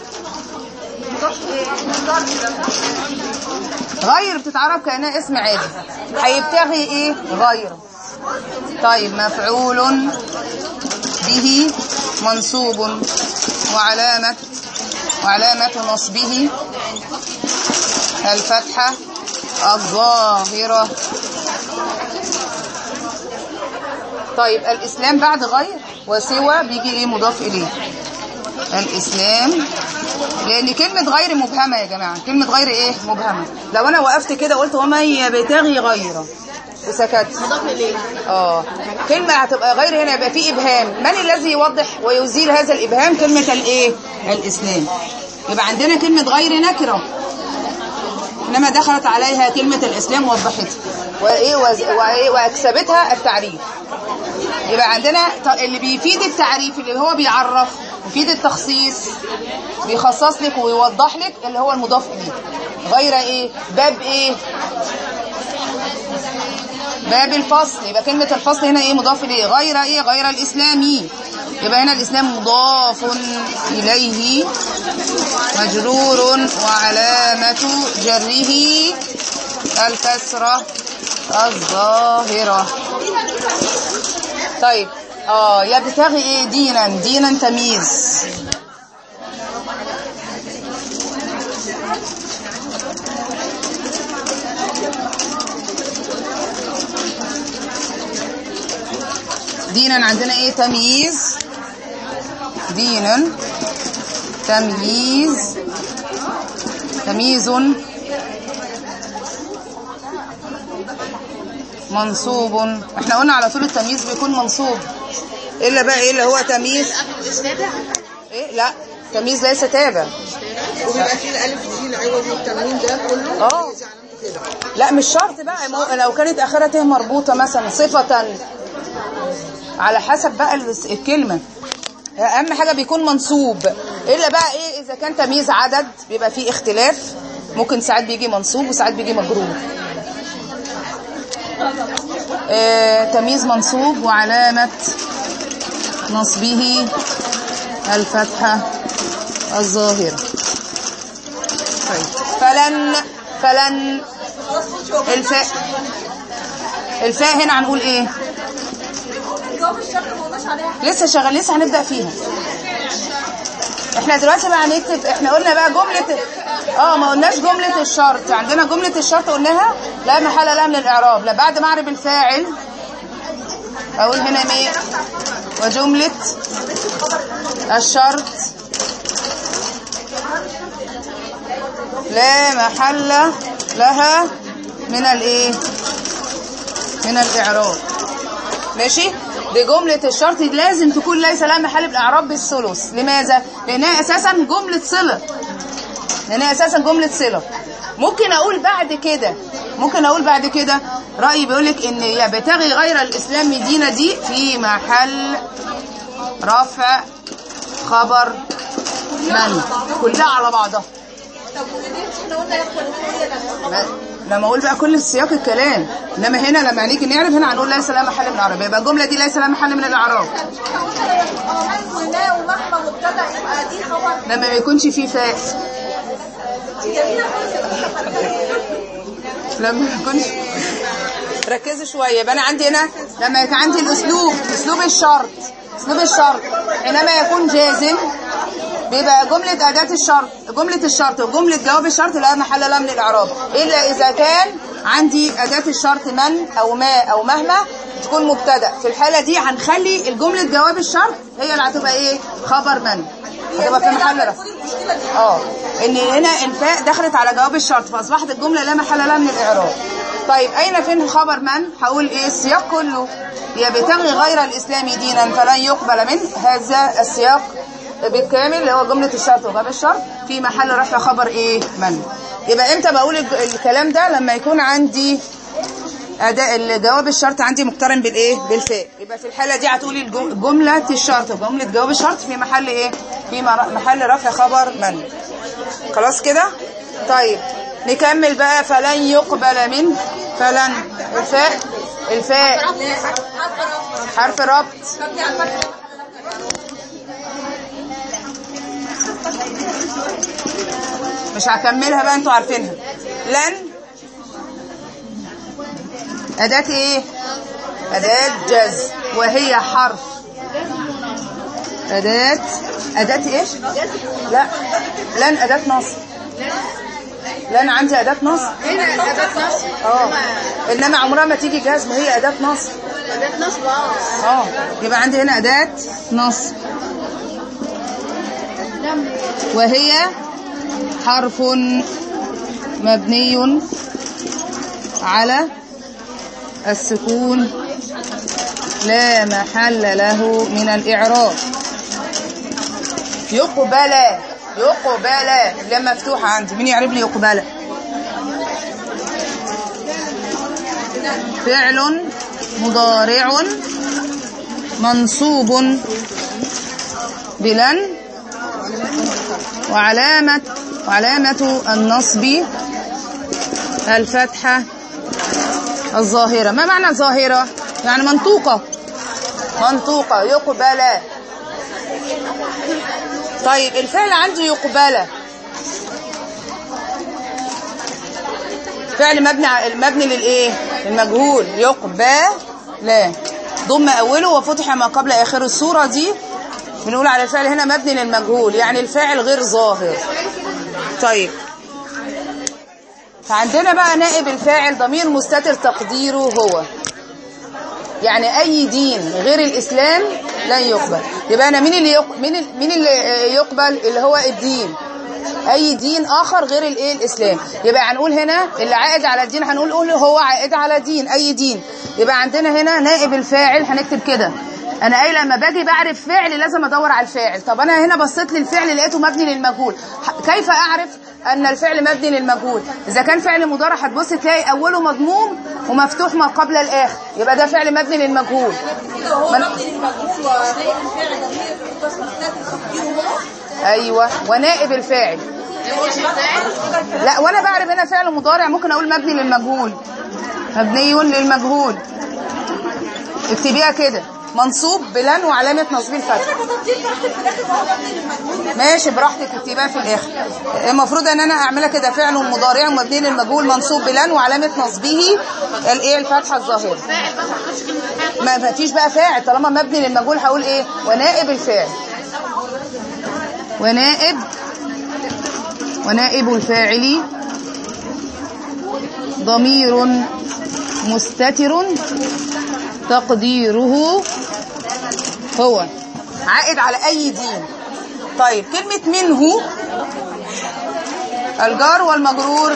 غير بتتعرف كأنها اسم عادي هيبتغي ايه غير طيب مفعول به منصوب وعلامة وعلامة نصبه الفتحة الظاهرة طيب الإسلام بعد غير وسوى بيجي إيه مضاف إليه الإسلام لأن كلمة غير مبهمة يا جماعة كلمة غير إيه مبهمة لو أنا وقفت كده قلت ومن يبتغي غيره وسكت مضاف اليه اه كلمة هتبقى غير هنا يبقى في إبهام من الذي يوضح ويزيل هذا الإبهام كلمة الإيه الإسلام يبقى عندنا كلمة غير نكرة إنما دخلت عليها كلمة الإسلام ووضحتها وإيه وز- وإيه وأكسبتها التعريف يبقى عندنا ط- اللي بيفيد التعريف اللي هو بيعرف يفيد التخصيص بيخصص لك ويوضح لك اللي هو المضاف إليه غير إيه باب إيه باب الفصل يبقى كلمة الفصل هنا ايه مضاف اليه غير ايه غير الاسلامي يبقى هنا الاسلام مضاف اليه مجرور وعلامة جره الكسرة الظاهرة طيب اه يبتغي ايه دينا دينا تمييز دينا عندنا ايه تمييز دينا تمييز تمييز منصوب احنا قلنا على طول التمييز بيكون منصوب الا بقى ايه اللي هو تمييز مش تابع ايه لا تمييز ليس تابع وبيبقى فيه الالف دي العوض والتنوين ده كله اه دي علامته كده لا مش شرط بقى مو- لو كانت اخرها ته مربوطه مثلا صفه على حسب بقى الس- الكلمه اهم حاجه بيكون منصوب الا بقى ايه اذا كان تمييز عدد بيبقى فيه اختلاف ممكن ساعات بيجي منصوب وساعات بيجي مجرور آه تمييز منصوب وعلامه نصبه الفتحه الظاهره طيب فلن فلن الفاء الفاء هنا هنقول ايه لسه شغال لسه هنبدأ فيها احنا دلوقتي بقى هنكتب احنا قلنا بقى جملة اه ما قلناش جملة الشرط عندنا جملة الشرط قلناها لا محل لها من الإعراب لا بعد ما أعرب الفاعل أقول هنا مين وجملة الشرط لا محل لها من الايه من الاعراب ماشي دي جملة الشرط دي لازم تكون ليس لها محل بالاعراب بالثلث لماذا لانها اساسا جملة صلة لانها اساسا جملة صلة ممكن اقول بعد كده ممكن اقول بعد كده رأيي بيقولك ان يبتغي غير الاسلام دينا دي في محل رفع خبر من كلها على بعضها ما- لما اقول بقى كل سياق الكلام انما هنا لما نيجي نعرف هنا هنقول ليس لها محل من الاعراب يبقى الجمله دي ليس لها محل من الاعراب لما ما يكونش فيه فاء لما ما يكونش ركزوا شويه يبقى انا عندي هنا لما يكون عندي الاسلوب اسلوب الشرط اسلوب الشرط حينما يكون جازم بيبقى جملة أداة الشرط جملة الشرط وجملة جواب الشرط لا محل لها من الإعراب إلا إذا كان عندي أداة الشرط من أو ما أو مهما تكون مبتدأ في الحالة دي هنخلي الجملة جواب الشرط هي اللي هتبقى إيه خبر من هتبقى في محل رفع اه ان هنا الفاء دخلت على جواب الشرط فاصبحت الجمله لا محل لها من الاعراب طيب اين فين خبر من هقول ايه السياق كله يبتغي غير الاسلام دينا فلن يقبل منه هذا السياق بالكامل اللي هو جمله الشرط وجواب الشرط في محل رفع خبر ايه من يبقى امتى بقول الج- الكلام ده لما يكون عندي اداء الجواب الشرط عندي مقترن بالايه بالفاء يبقى في الحاله دي هتقولي الجم- جمله الشرط وجمله جواب الشرط في محل ايه في مر- محل رفع خبر من خلاص كده طيب نكمل بقى فلن يقبل من فلن الفاء الفاء حرف ربط مش هكملها بقى انتوا عارفينها لن أداة إيه؟ أداة جز وهي حرف أداة أداة إيش؟ لا لن أداة نصب لان عندي اداه نصب هنا أداة نصب اه انما عمرها ما تيجي جزم هي اداه نصب أداة نصب اه اه يبقى عندي هنا اداه نصب وهي حرف مبني على السكون لا محل له من الإعراب يقبل يقبل لا مفتوحة عندي مين يعرف لي يقبل فعل مضارع منصوب بلن وعلامة وعلامة النصب الفتحة الظاهرة ما معنى ظاهرة؟ يعني منطوقة منطوقة يقبل طيب الفعل عندي يقبل فعل مبني ع- مبني للايه المجهول يقبل لا ضم اوله وفتح ما قبل اخر الصوره دي بنقول على الفعل هنا مبني للمجهول يعني الفاعل غير ظاهر طيب فعندنا بقى نائب الفاعل ضمير مستتر تقديره هو يعني اي دين غير الاسلام لن يقبل يبقى انا مين اللي يق... مين ال- مين اللي آه، يقبل اللي هو الدين اي دين اخر غير الايه الاسلام يبقى هنقول هنا اللي عائد على الدين هنقول قول هو عائد على دين اي دين يبقى عندنا هنا نائب الفاعل هنكتب كده انا قايله لما باجي بعرف فعل لازم ادور على الفاعل طب انا هنا بصيت للفعل لقيته مبني للمجهول ح- كيف اعرف ان الفعل مبني للمجهول اذا كان فعل مضارع هتبص تلاقي اوله مضموم ومفتوح ما قبل الاخر يبقى ده فعل مبني للمجهول من... ايوه ونائب الفاعل لا وانا بعرف هنا فعل مضارع ممكن اقول مبني للمجهول مبني للمجهول اكتبيها كده منصوب بلن وعلامة نصب الفتح ماشي براحتك اكتبيها في الاخر المفروض ان انا اعملها كده فعل مضارع مبني للمجهول منصوب بلن وعلامة نصبه الايه الفتحة الظاهرة ما ما فيش بقى فاعل طالما مبني للمجهول هقول ايه ونائب الفاعل ونائب ونائب الفاعل ضمير مستتر تقديره هو عائد على اي دين طيب كلمة منه الجار والمجرور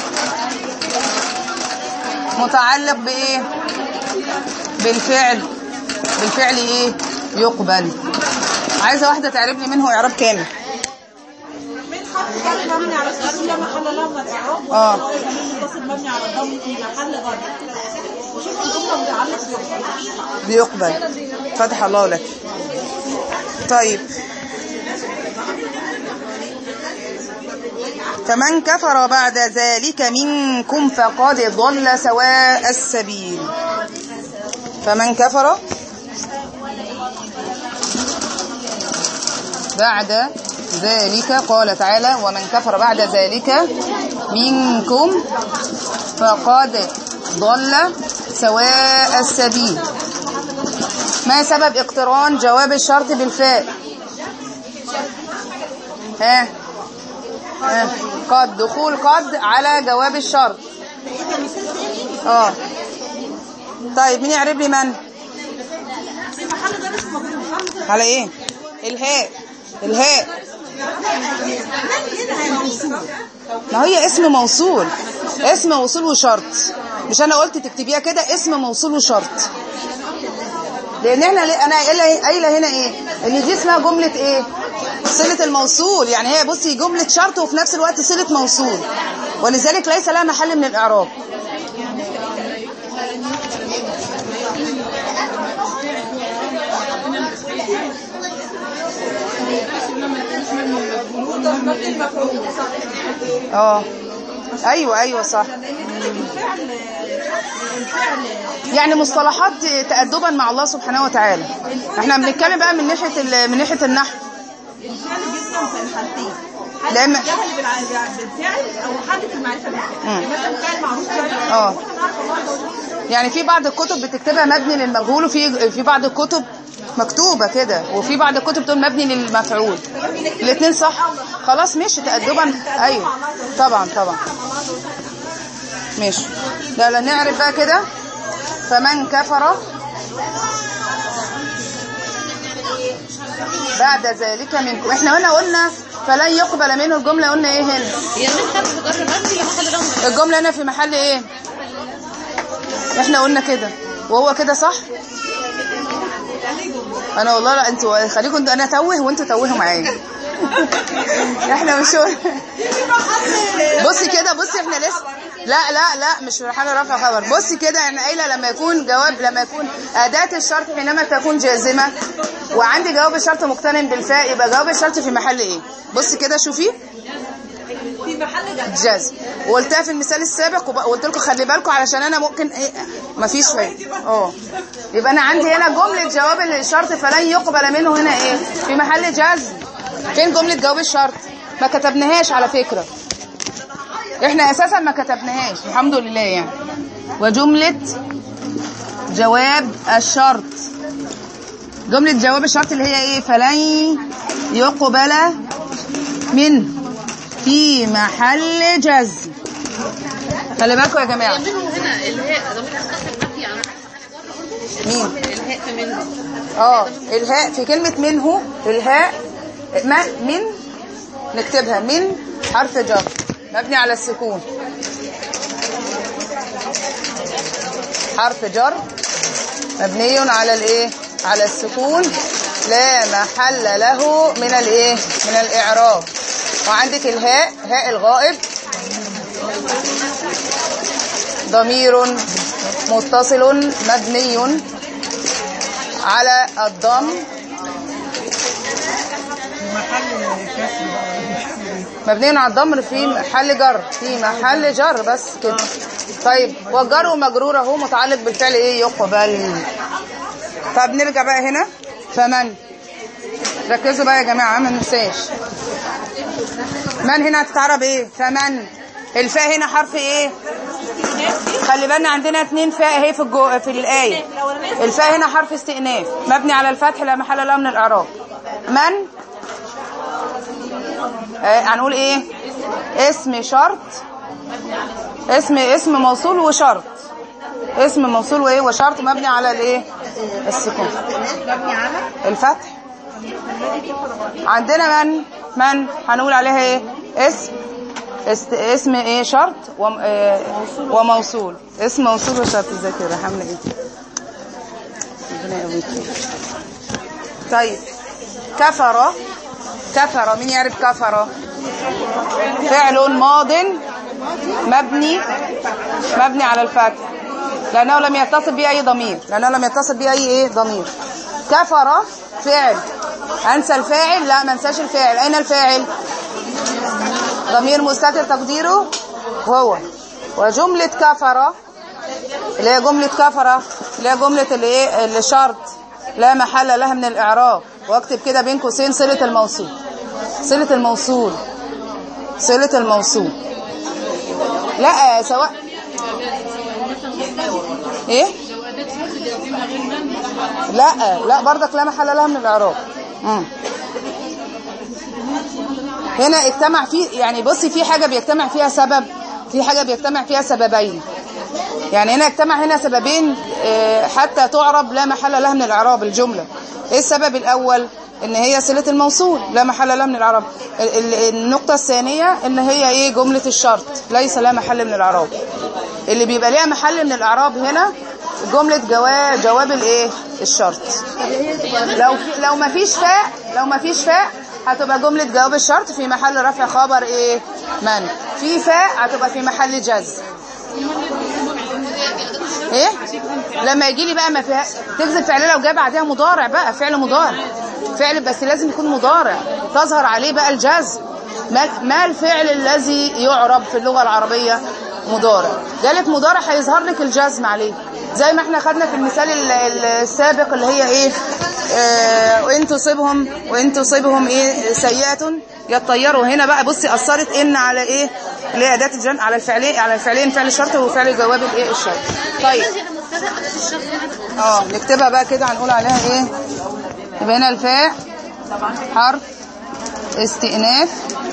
متعلق بايه بالفعل بالفعل ايه يقبل عايزه واحده تعرف لي منه اعراب كامل من حرف جر مبني على السكون لا محل له من الاعراب اه متصل مبني على الضم في محل غر وشوف الجمله متعلق بيقبل بيقبل فتح الله لك طيب فمن كفر بعد ذلك منكم فقد ضل سواء السبيل فمن كفر بعد ذلك قال تعالى ومن كفر بعد ذلك منكم فقد ضل سواء السبيل ما سبب اقتران جواب الشرط بالفاء ها ها قد دخول قد على جواب الشرط اه طيب مين يعرف لي من في محل غير اسمه مجرور على ايه الهاء الهاء هنا هي موصول ما هي اسم موصول اسم موصول وشرط مش انا قلت تكتبيها كده اسم موصول وشرط لان احنا ليه- انا قايله قايله هنا ايه ان دي اسمها جمله ايه صله الموصول يعني هي بصي جمله شرط وفي نفس الوقت صله موصول ولذلك ليس لها محل من الاعراب اه ايوه ايوه صح الفعل الفعل يعني مصطلحات تأدبا مع الله سبحانه وتعالى احنا بنتكلم بقى من ناحيه ال- من ناحيه النحو الفعل جدا في الحالتين لما- حالة الجهل بالع- بالفعل او حالة المعرفة بالفعل مم. يعني مثلا فعل معروف جدا اه يعني في بعض الكتب بتكتبها مبني للمجهول وفي في بعض الكتب مكتوبة كده وفي بعض الكتب تقول مبني للمفعول الاثنين صح خلاص ماشي تأدبا ايوه طبعا طبعا ماشي لا لا نعرف بقى كده فمن كفر بعد ذلك منكم احنا هنا قلنا فلن يقبل منه الجملة قلنا ايه هنا هي من حرف جر مبني لمحل رمز الجملة هنا في محل ايه احنا قلنا كده وهو كده صح انا والله لا انتوا خليكم انتوا انا توه وانتوا توهوا معايا احنا مش بصي كده بصي احنا لسه لا لا لا مش في حال رفع خبر بصي كده انا قايله لما يكون جواب لما يكون اداه الشرط حينما تكون جازمه وعندي جواب الشرط مقترن بالفاء يبقى جواب الشرط في محل ايه بصي كده شوفي في محل جد جاز وقلتها في المثال السابق وقلت لكم خلي بالكم علشان انا ممكن ايه مفيش فايده اه يبقى انا عندي هنا جمله جواب الشرط فلن يقبل منه هنا ايه في محل جزم فين جمله جواب الشرط ما كتبناهاش على فكره احنا اساسا ما كتبناهاش الحمد لله يعني وجمله جواب الشرط جمله جواب الشرط اللي هي ايه فلن يقبل منه في محل جزم خلي بالكم يا جماعه هي منه هنا الهاء ضمير مستتر مبني على مين الهاء في منه اه الهاء في كلمة منه الهاء ما من نكتبها من حرف جر مبني على السكون حرف جر مبني على الايه على السكون لا محل له من الايه من الاعراب وعندك الهاء هاء الغائب ضمير متصل مبني على الضم مبني على الضم في محل جر في محل جر بس كده طيب والجر ومجرور اهو متعلق بالفعل ايه يقبل طب نرجع بقى هنا فمن ركزوا بقى يا جماعه ما ننساش من هنا هتتعرب ايه فمن الفاء هنا حرف ايه خلي بالنا عندنا اتنين فاء اهي في الجو في الايه الفاء هنا حرف استئناف مبني على الفتح لا محل له من الاعراب من آه هنقول ايه اسم شرط اسم اسم موصول وشرط اسم موصول وايه وشرط مبني على الايه السكون مبني على الفتح عندنا من من هنقول عليها ايه اسم است... اسم ايه شرط وم... آه وموصول اسم موصول وشرط ازاي كده حمله ايه ربنا يقويك طيب كفر كفر مين يعرف كفر فعل ماض مبني مبني على الفتح لانه لم يتصل به اي ضمير لانه لم يتصل به اي ايه ضمير كفر فعل انسى الفاعل لا ما انساش الفاعل اين الفاعل ضمير مستتر تقديره هو وجملة كفر اللي هي جملة كفر اللي هي جملة الايه الشرط لا محل لها من الاعراب واكتب كده بين قوسين صلة الموصول صلة الموصول صلة الموصول لا سواء ايه لا لا برضك لا محل لها من الاعراب مم. هنا اجتمع فيه يعني بصي في حاجة بيجتمع فيها سبب في حاجة بيجتمع فيها سببين يعني هنا اجتمع هنا سببين آه، حتى تعرب لا محل لها من الاعراب الجملة ايه السبب الاول ان هي صلة الموصول لا محل لها من الاعراب ال- ال- النقطة الثانية ان هي ايه جملة الشرط ليس لها محل من الاعراب اللي بيبقى ليها محل من الاعراب هنا جملة جواب جواب الايه الشرط لو في لو ما فيش فاء لو ما فيش فاء هتبقى جملة جواب الشرط في محل رفع خبر ايه من في فاء هتبقى في محل جزم ايه لما يجي لي بقى ما فيها تجزم فعل لو جاب بعدها مضارع بقى فعل مضارع فعل بس لازم يكون مضارع تظهر عليه بقى الجزم ما ما الفعل الذي يعرب في اللغة العربية مضارع جالك مضارع هيظهر لك الجزم عليه زي ما احنا خدنا في المثال ال- ال- السابق اللي هي ايه آه وان تصيبهم وان تصيبهم ايه سيئة يطيروا هنا بقى بصي اثرت ان على ايه اللي هي اداه الجن على الفعلين على الفعلين فعل الشرط وفعل جواب الايه الشرط طيب هنا مبتدا أداة الشرط هنا اه نكتبها بقى كده هنقول عليها ايه يبقى هنا الفاء حرف استئناف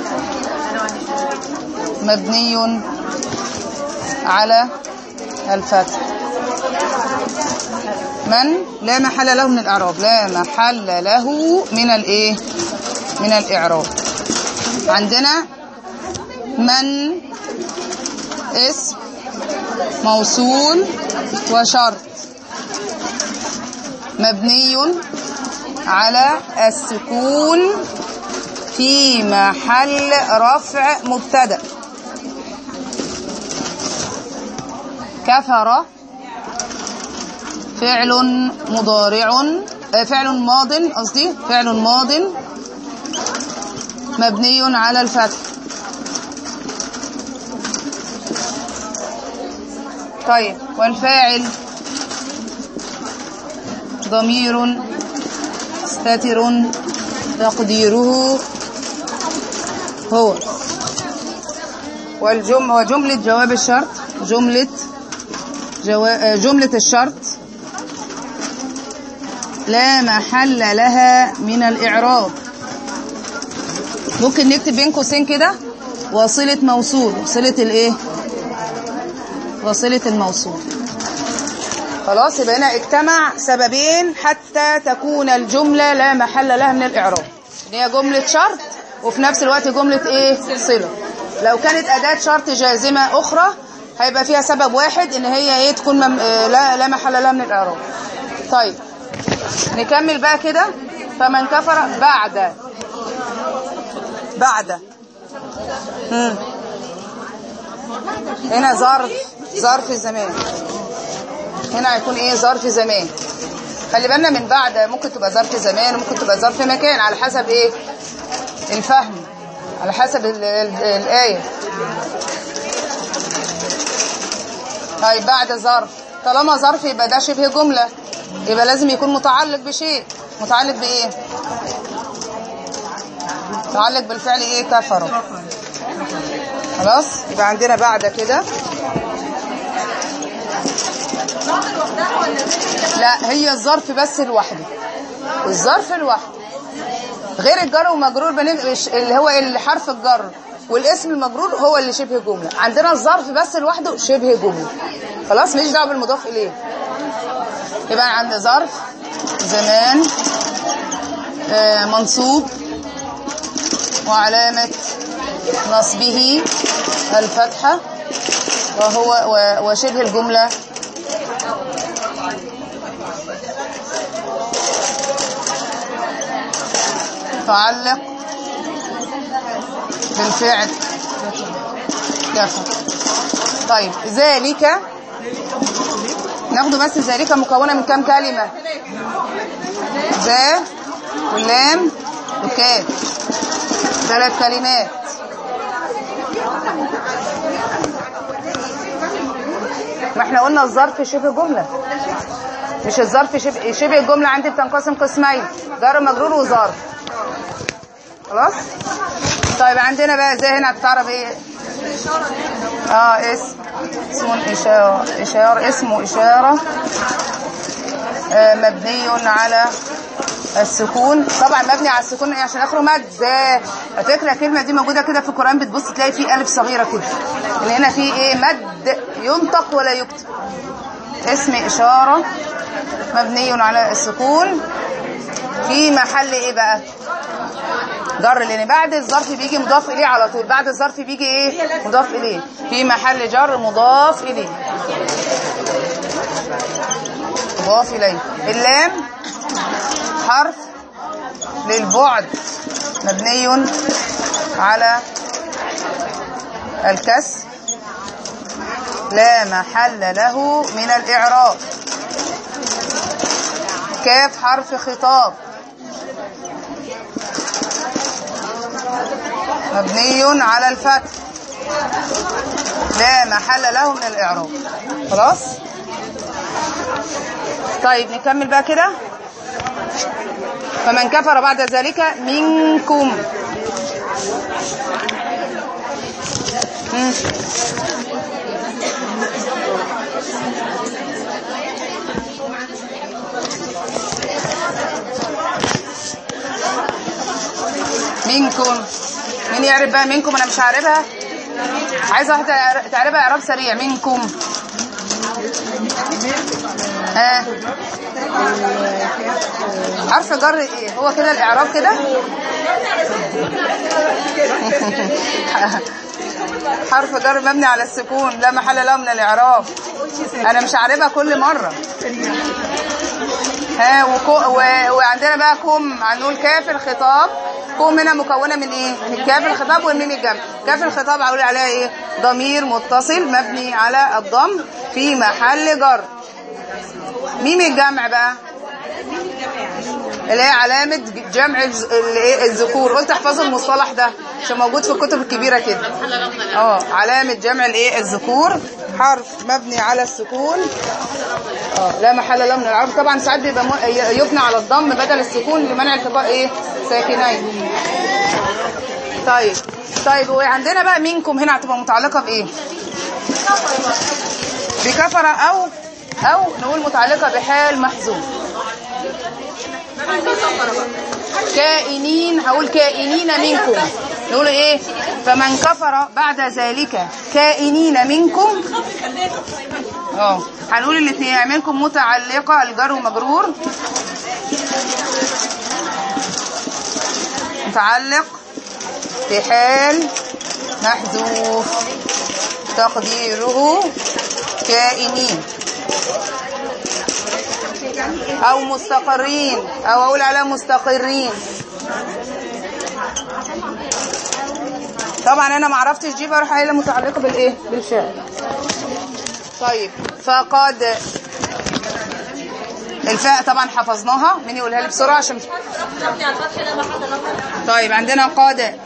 مبني على الفتح من لا محل له من الإعراب لا محل له من الإيه من الإعراب عندنا من اسم موصول وشرط مبني على السكون في محل رفع مبتدا كفر فعل مضارع آه، فعل ماض قصدي فعل ماض مبني على الفتح طيب والفاعل ضمير مستتر تقديره هو والجم وجملة جواب الشرط جملة جوا... آه، جملة الشرط لا محل لها من الإعراب ممكن نكتب بين قوسين كده وصلة موصول وصلة الايه وصلة الموصول خلاص يبقى هنا اجتمع سببين حتى تكون الجملة لا محل لها من الإعراب اللي هي جملة شرط وفي نفس الوقت جملة ايه صلة لو كانت أداة شرط جازمة أخرى هيبقى فيها سبب واحد ان هي ايه تكون مم... آه، لا لا محل لها من الإعراب طيب نكمل بقى كده فمن كفر بعد بعد مم. هنا ظرف ظرف زمان هنا هيكون ايه ظرف زمان خلي بالنا من بعد ممكن تبقى ظرف زمان وممكن تبقى ظرف مكان على حسب ايه الفهم على حسب ال ال الآية طيب بعد ظرف طالما ظرف يبقى ده شبه جملة يبقى لازم يكون متعلق بشيء متعلق بإيه متعلق بالفعل إيه كفر خلاص يبقى عندنا بعد كده لا هي الظرف بس لوحده الظرف لوحده غير الجر ومجرور بنبقى اللي هو الحرف الجر والاسم المجرور هو اللي شبه جمله عندنا الظرف بس لوحده شبه جمله خلاص مش دعوه بالمضاف اليه يبقى عند ظرف زمان آه، منصوب وعلامة نصبه الفتحة وهو و- وشبه الجملة تعلق بالفعل كفى طيب ذلك ناخده بس ذلك مكونة من كام كلمة ذا واللام وكاف ثلاث كلمات ما احنا قلنا الظرف شبه جملة مش الظرف شبه شبه الجملة عندي بتنقسم قسمين جار مجرور وظرف خلاص طيب عندنا بقى ازاي هنا هتتعرف ايه اه اسم اسم إشارة إشارة اسمه إشارة آه مبني على السكون طبعا مبني على السكون إيه عشان اخره مد ذا على فكره الكلمه دي موجوده كده في القران بتبص تلاقي فيه الف صغيره كده اللي هنا فيه ايه مد ينطق ولا يكتب اسم اشاره مبني على السكون في محل ايه بقى جر لان بعد الظرف بيجي مضاف اليه على طول بعد الظرف بيجي ايه مضاف اليه في محل جر مضاف اليه مضاف اليه اللام حرف للبعد مبني على الكسر لا محل له من الإعراب كاف حرف خطاب مبني على الفتح لا محل له من الإعراب خلاص طيب نكمل بقى كده فمن كفر بعد ذلك منكم مم. منكم مين يعرف بقى منكم انا مش هعرفها عايزه واحده تعرفها اعراب سريع منكم ها حرف جر ايه هو كده الاعراب كده حرف جر مبني على السكون لا محل له من الاعراب انا مش عارفها كل مره ها وكو و... وعندنا بقى كم هنقول كاف الخطاب كم هنا مكونه من ايه من كاف الخطاب والميم الجمع كاف الخطاب هقول عليها ايه ضمير متصل مبني على الضم في محل جر ميم الجمع بقى اللي هي علامة جمع الز- ال- إيه؟ الذكور قلت احفظوا المصطلح ده عشان موجود في الكتب الكبيرة كده اه علامة جمع الايه الذكور حرف مبني على السكون اه لا محل له من العرب طبعا ساعات بيبقى م- ي- يبنى على الضم بدل السكون لمنع التقاء ايه ساكنين طيب طيب وعندنا بقى منكم هنا هتبقى متعلقة بايه بكفر او او نقول متعلقة بحال محذوف كائنين هقول كائنين منكم نقول ايه فمن كفر بعد ذلك كائنين منكم اه هنقول الاثنين منكم متعلقة الجر ومجرور متعلق بحال محذوف تقديره كائنين او مستقرين او اقول على مستقرين طبعا انا ما عرفتش دي بروح قايله متعلقه بالايه بالفعل طيب فقد الفاء طبعا حفظناها مين يقولها لي بسرعه عشان طيب عندنا قاد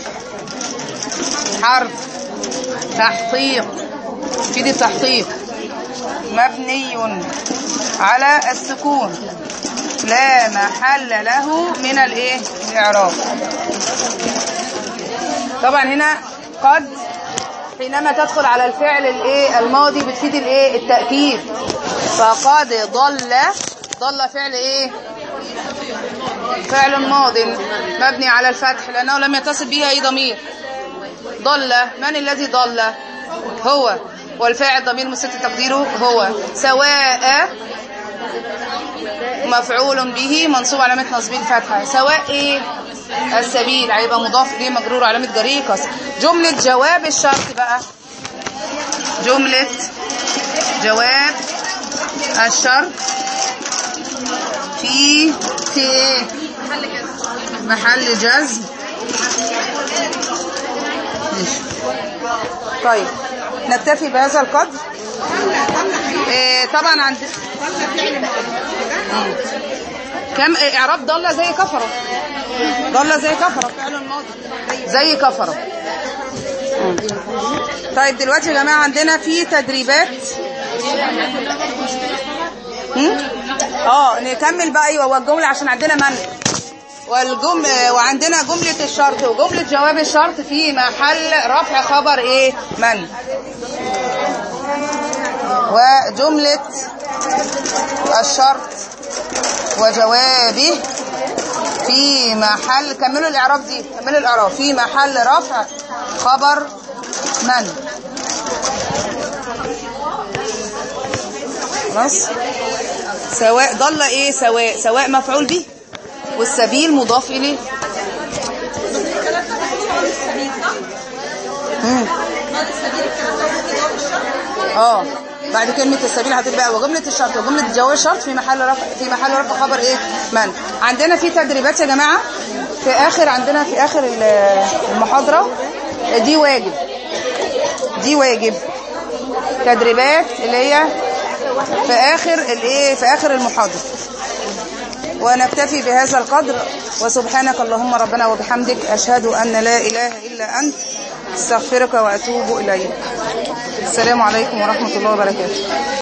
حرف تحقيق في دي تحقيق مبني على السكون لا محل له من الايه الاعراب طبعا هنا قد حينما تدخل على الفعل الايه الماضي بتفيد الايه التاكيد فقد ضل ضل فعل ايه فعل ماض مبني على الفتح لانه لم يتصل به اي ضمير ضل من الذي ضل هو والفاعل ضمير مستتر تقديره هو سواء مفعول به منصوب علامة نصبه الفتحة سواء ايه السبيل هيبقى مضاف اليه مجرور علامة جريه كسر جملة جواب الشرط بقى جملة جواب الشرط في في ايه محل جزم ماشي طيب نكتفي بهذا القدر إيه طبعا عند مم. كم إيه، اعراب ضل زي كفره ضل زي كفره فعل الماضي زي كفره مم. طيب دلوقتي يا جماعه عندنا في تدريبات مم؟ اه نكمل بقى ايوه والجمله عشان عندنا من والجم وعندنا جملة الشرط وجملة جواب الشرط في محل رفع خبر ايه من وجملة الشرط وجوابه في محل كملوا الاعراب دي كملوا الاعراب في محل رفع خبر من خلاص سواء ضل ايه سواء سواء مفعول به والسبيل مضاف اليه مم. اه بعد كلمة السبيل هتبقى وجملة الشرط وجملة جواب الشرط في محل رفع في محل رفع خبر ايه من عندنا في تدريبات يا جماعة في اخر عندنا في اخر ال- المحاضرة دي واجب دي واجب تدريبات اللي هي في اخر الايه في اخر المحاضرة ونكتفي بهذا القدر وسبحانك اللهم ربنا وبحمدك أشهد أن لا إله إلا أنت استغفرك وأتوب إليك السلام عليكم ورحمة الله وبركاته